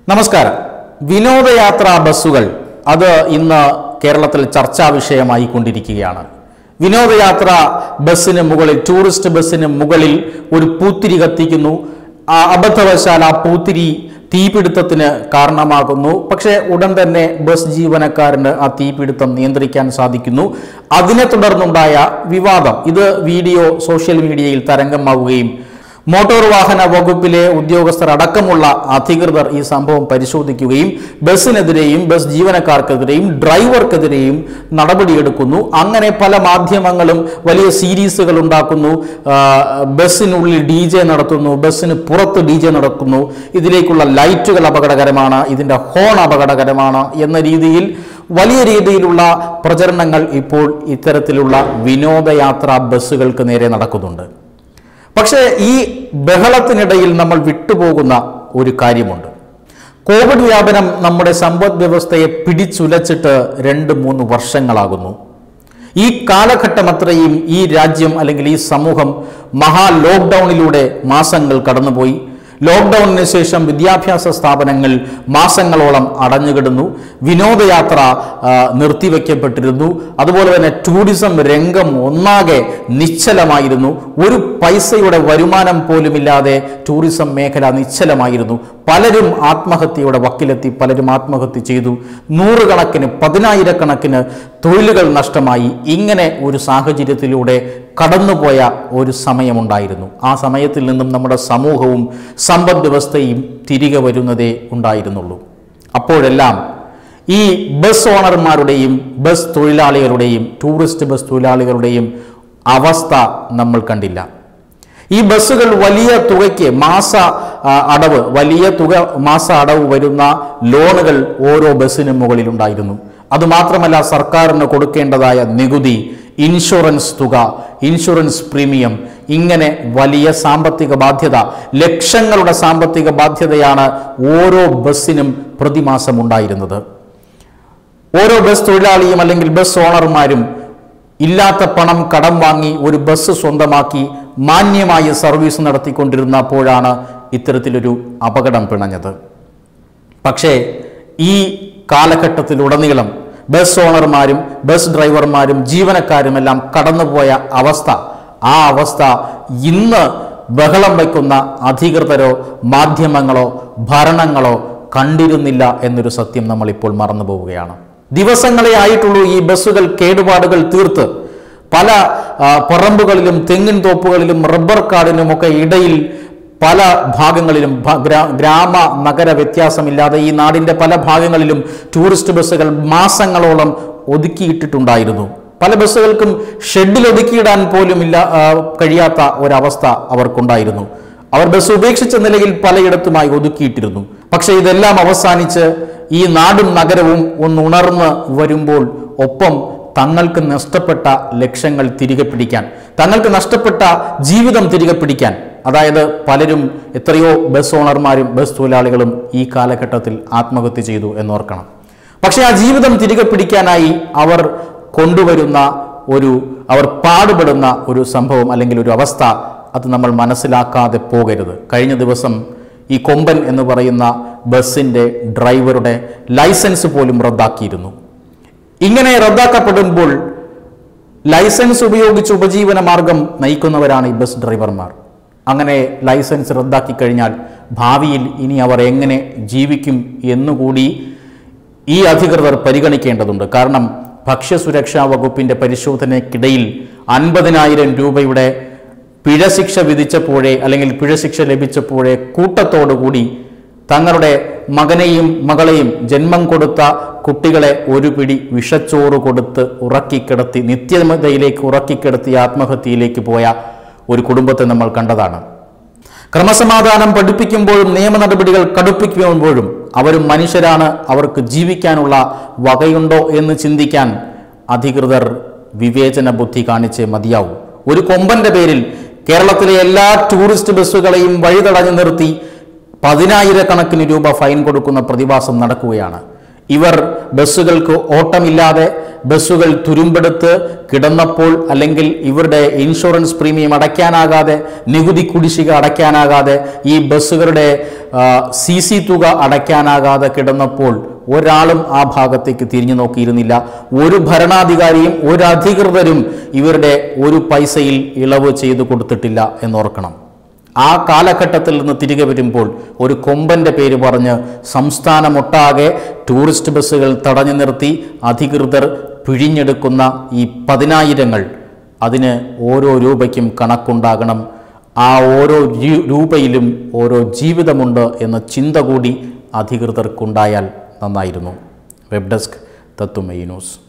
നമസ്കാരം വിനോദയാത്രാ ബസ്സുകൾ അത് ഇന്ന് കേരളത്തിൽ ചർച്ചാ വിഷയമായി കൊണ്ടിരിക്കുകയാണ് വിനോദയാത്രാ ബസ്സിന് മുകളിൽ ടൂറിസ്റ്റ് ബസ്സിന് മുകളിൽ ഒരു പൂത്തിരി കത്തിക്കുന്നു ആ അബദ്ധവശാൽ ആ പൂത്തിരി തീപിടുത്തത്തിന് കാരണമാകുന്നു പക്ഷേ ഉടൻ തന്നെ ബസ് ജീവനക്കാരന് ആ തീപിടുത്തം നിയന്ത്രിക്കാൻ സാധിക്കുന്നു അതിനെ തുടർന്നുണ്ടായ വിവാദം ഇത് വീഡിയോ സോഷ്യൽ മീഡിയയിൽ തരംഗമാവുകയും മോട്ടോർ വാഹന വകുപ്പിലെ ഉദ്യോഗസ്ഥർ അടക്കമുള്ള അധികൃതർ ഈ സംഭവം പരിശോധിക്കുകയും ബസ്സിനെതിരെയും ബസ് ജീവനക്കാർക്കെതിരെയും ഡ്രൈവർക്കെതിരെയും നടപടിയെടുക്കുന്നു അങ്ങനെ പല മാധ്യമങ്ങളും വലിയ സീരീസുകൾ ഉണ്ടാക്കുന്നു ആ, ബസ്സിനുള്ളിൽ ഡി ജെ നടത്തുന്നു ബസ്സിന് പുറത്ത് ഡി ജെ നടക്കുന്നു ഇതിലേക്കുള്ള ലൈറ്റുകൾ അപകടകരമാണ് ഇതിൻ്റെ ഹോൺ അപകടകരമാണ് എന്ന രീതിയിൽ വലിയ രീതിയിലുള്ള പ്രചരണങ്ങൾ ഇപ്പോൾ ഇത്തരത്തിലുള്ള വിനോദയാത്രാ ബസ്സുകൾക്ക് നേരെ നടക്കുന്നുണ്ട് പക്ഷേ ഈ ബഹളത്തിനിടയിൽ നമ്മൾ വിട്ടുപോകുന്ന ഒരു കാര്യമുണ്ട് കോവിഡ് വ്യാപനം നമ്മുടെ സമ്പദ് വ്യവസ്ഥയെ പിടിച്ചുലച്ചിട്ട് രണ്ട് മൂന്ന് വർഷങ്ങളാകുന്നു ഈ കാലഘട്ടം അത്രയും ഈ രാജ്യം അല്ലെങ്കിൽ ഈ സമൂഹം മഹാ ലോക്ക്ഡൗണിലൂടെ മാസങ്ങൾ കടന്നുപോയി ലോക്ക്ഡൗണിന് ശേഷം വിദ്യാഭ്യാസ സ്ഥാപനങ്ങൾ മാസങ്ങളോളം അടഞ്ഞുകിടന്നു വിനോദയാത്ര ആ, നിർത്തിവെക്കപ്പെട്ടിരുന്നു അതുപോലെ തന്നെ ടൂറിസം രംഗം ഒന്നാകെ നിശ്ചലമായിരുന്നു ഒരു പൈസയുടെ വരുമാനം പോലുമില്ലാതെ ടൂറിസം മേഖല നിശ്ചലമായിരുന്നു പലരും ആത്മഹത്യയുടെ വക്കിലെത്തി പലരും ആത്മഹത്യ ചെയ്തു നൂറുകണക്കിന് പതിനായിരക്കണക്കിന് തൊഴിലുകൾ നഷ്ടമായി ഇങ്ങനെ ഒരു സാഹചര്യത്തിലൂടെ കടന്നുപോയ ഒരു സമയമുണ്ടായിരുന്നു ആ സമയത്തിൽ നിന്നും നമ്മുടെ സമൂഹവും സമ്പദ് വ്യവസ്ഥയും തിരികെ വരുന്നതേ ഉണ്ടായിരുന്നുള്ളൂ അപ്പോഴെല്ലാം ഈ ബസ് ഓണർമാരുടെയും ബസ് തൊഴിലാളികളുടെയും ടൂറിസ്റ്റ് ബസ് തൊഴിലാളികളുടെയും അവസ്ഥ നമ്മൾ കണ്ടില്ല ഈ ബസ്സുകൾ വലിയ തുകയ്ക്ക് മാസ ആ, അടവ് വലിയ തുക മാസ അടവ് വരുന്ന ലോണുകൾ ഓരോ ബസ്സിനും മുകളിലുണ്ടായിരുന്നു അതുമാത്രമല്ല സർക്കാരിന് കൊടുക്കേണ്ടതായ നികുതി ഇൻഷുറൻസ് തുക ഇൻഷുറൻസ് പ്രീമിയം ഇങ്ങനെ വലിയ സാമ്പത്തിക ബാധ്യത ലക്ഷങ്ങളുടെ സാമ്പത്തിക ബാധ്യതയാണ് ഓരോ ബസ്സിനും പ്രതിമാസം ഉണ്ടായിരുന്നത് ഓരോ ബസ് തൊഴിലാളിയും അല്ലെങ്കിൽ ബസ് ഓണർമാരും ഇല്ലാത്ത പണം കടം വാങ്ങി ഒരു ബസ് സ്വന്തമാക്കി മാന്യമായ സർവീസ് നടത്തിക്കൊണ്ടിരുന്നപ്പോഴാണ് ഇത്തരത്തിലൊരു അപകടം പിണഞ്ഞത് പക്ഷേ ഈ കാലഘട്ടത്തിലുടനീളം ബസ് ഓണർമാരും ബസ് ഡ്രൈവർമാരും ജീവനക്കാരുമെല്ലാം കടന്നുപോയ അവസ്ഥ ആ അവസ്ഥ ഇന്ന് ബഹളം വയ്ക്കുന്ന അധികൃതരോ മാധ്യമങ്ങളോ ഭരണങ്ങളോ കണ്ടിരുന്നില്ല എന്നൊരു സത്യം നമ്മൾ ഇപ്പോൾ മറന്നു പോവുകയാണ് ദിവസങ്ങളെ ആയിട്ടുള്ളൂ ഈ ബസ്സുകൾ കേടുപാടുകൾ തീർത്ത് പല ആ, പറമ്പുകളിലും തെങ്ങിൻ തോപ്പുകളിലും റബ്ബർ കാടിനുമൊക്കെ ഇടയിൽ പല ഭാഗങ്ങളിലും ഭ- ഗ്രാ- ഗ്രാമ നഗര വ്യത്യാസമില്ലാതെ ഈ നാടിന്റെ പല ഭാഗങ്ങളിലും ടൂറിസ്റ്റ് ബസ്സുകൾ മാസങ്ങളോളം ഒതുക്കിയിട്ടിട്ടുണ്ടായിരുന്നു പല ബസ്സുകൾക്കും ഷെഡിൽ ഒതുക്കിയിടാൻ പോലും ഇല്ല ആ, കഴിയാത്ത ഒരവസ്ഥ അവർക്കുണ്ടായിരുന്നു അവർ ബസ് ഉപേക്ഷിച്ച നിലയിൽ പലയിടത്തുമായി ഒതുക്കിയിട്ടിരുന്നു പക്ഷേ ഇതെല്ലാം അവസാനിച്ച് ഈ നാടും നഗരവും ഒന്ന് ഉണർന്ന് വരുമ്പോൾ ഒപ്പം തങ്ങൾക്ക് നഷ്ടപ്പെട്ട ലക്ഷ്യങ്ങൾ തിരികെ പിടിക്കാൻ തങ്ങൾക്ക് നഷ്ടപ്പെട്ട ജീവിതം തിരികെ പിടിക്കാൻ അതായത് പലരും എത്രയോ ബസ് ഓണർമാരും ബസ് തൊഴിലാളികളും ഈ കാലഘട്ടത്തിൽ ആത്മഹത്യ ചെയ്തു എന്നോർക്കണം പക്ഷേ ആ ജീവിതം തിരികെ പിടിക്കാനായി അവർ കൊണ്ടുവരുന്ന ഒരു അവർ പാടുപെടുന്ന ഒരു സംഭവം അല്ലെങ്കിൽ ഒരു അവസ്ഥ അത് നമ്മൾ മനസ്സിലാക്കാതെ പോകരുത് കഴിഞ്ഞ ദിവസം ഈ കൊമ്പൻ എന്ന് പറയുന്ന ബസ്സിൻ്റെ ഡ്രൈവറുടെ ലൈസൻസ് പോലും റദ്ദാക്കിയിരുന്നു ഇങ്ങനെ റദ്ദാക്കപ്പെടുമ്പോൾ ലൈസൻസ് ഉപയോഗിച്ച് ഉപജീവന മാർഗം നയിക്കുന്നവരാണ് ഈ ബസ് ഡ്രൈവർമാർ അങ്ങനെ ലൈസൻസ് റദ്ദാക്കി കഴിഞ്ഞാൽ ഭാവിയിൽ ഇനി അവർ എങ്ങനെ ജീവിക്കും എന്നുകൂടി ഈ അധികൃതർ പരിഗണിക്കേണ്ടതുണ്ട് കാരണം ഭക്ഷ്യസുരക്ഷാ വകുപ്പിന്റെ പരിശോധനയ്ക്കിടയിൽ അൻപതിനായിരം രൂപയുടെ പിഴശിക്ഷ വിധിച്ചപ്പോഴേ അല്ലെങ്കിൽ പിഴശിക്ഷ ലഭിച്ചപ്പോഴേ കൂട്ടത്തോടുകൂടി തങ്ങളുടെ മകനെയും മകളെയും ജന്മം കൊടുത്ത കുട്ടികളെ ഒരു പിടി വിഷച്ചോറ് കൊടുത്ത് ഉറക്കിക്കിടത്തി നിത്യമതയിലേക്ക് ഉറക്കിക്കിടത്തി ആത്മഹത്യയിലേക്ക് പോയ ഒരു കുടുംബത്തെ നമ്മൾ കണ്ടതാണ് ക്രമസമാധാനം പഠിപ്പിക്കുമ്പോഴും നിയമ നടപടികൾ കടുപ്പിക്കുമ്പോഴും അവരും മനുഷ്യരാണ് അവർക്ക് ജീവിക്കാനുള്ള വകയുണ്ടോ എന്ന് ചിന്തിക്കാൻ അധികൃതർ വിവേചന ബുദ്ധി കാണിച്ചേ മതിയാവൂ ഒരു കൊമ്പന്റെ പേരിൽ കേരളത്തിലെ എല്ലാ ടൂറിസ്റ്റ് ബസ്സുകളെയും വഴിതടഞ്ഞു നിർത്തി പതിനായിരക്കണക്കിന് രൂപ ഫൈൻ കൊടുക്കുന്ന പ്രതിഭാസം നടക്കുകയാണ് ഇവർ ബസ്സുകൾക്ക് ഓട്ടമില്ലാതെ ബസ്സുകൾ തുരുമ്പെടുത്ത് കിടന്നപ്പോൾ അല്ലെങ്കിൽ ഇവരുടെ ഇൻഷുറൻസ് പ്രീമിയം അടയ്ക്കാനാകാതെ നികുതി കുടിശ്ശിക അടയ്ക്കാനാകാതെ ഈ ബസ്സുകളുടെ സി സി തുക അടയ്ക്കാനാകാതെ കിടന്നപ്പോൾ ഒരാളും ആ ഭാഗത്തേക്ക് തിരിഞ്ഞു നോക്കിയിരുന്നില്ല ഒരു ഭരണാധികാരിയും ഒരു അധികൃതരും ഇവരുടെ ഒരു പൈസയിൽ ഇളവ് ചെയ്തു കൊടുത്തിട്ടില്ല എന്നോർക്കണം ആ കാലഘട്ടത്തിൽ നിന്ന് തിരികെ വരുമ്പോൾ ഒരു കൊമ്പന്റെ പേര് പറഞ്ഞ് സംസ്ഥാനമൊട്ടാകെ ടൂറിസ്റ്റ് ബസ്സുകൾ തടഞ്ഞു നിർത്തി അധികൃതർ പിഴിഞ്ഞെടുക്കുന്ന ഈ പതിനായിരങ്ങൾ അതിന് ഓരോ രൂപയ്ക്കും കണക്കുണ്ടാകണം ആ ഓരോ രു- രൂപയിലും ഓരോ ജീവിതമുണ്ട് എന്ന ചിന്ത കൂടി അധികൃതർക്കുണ്ടായാൽ നന്നായിരുന്നു വെബ് ഡെസ്ക് തത്തുമൈ ന്യൂസ്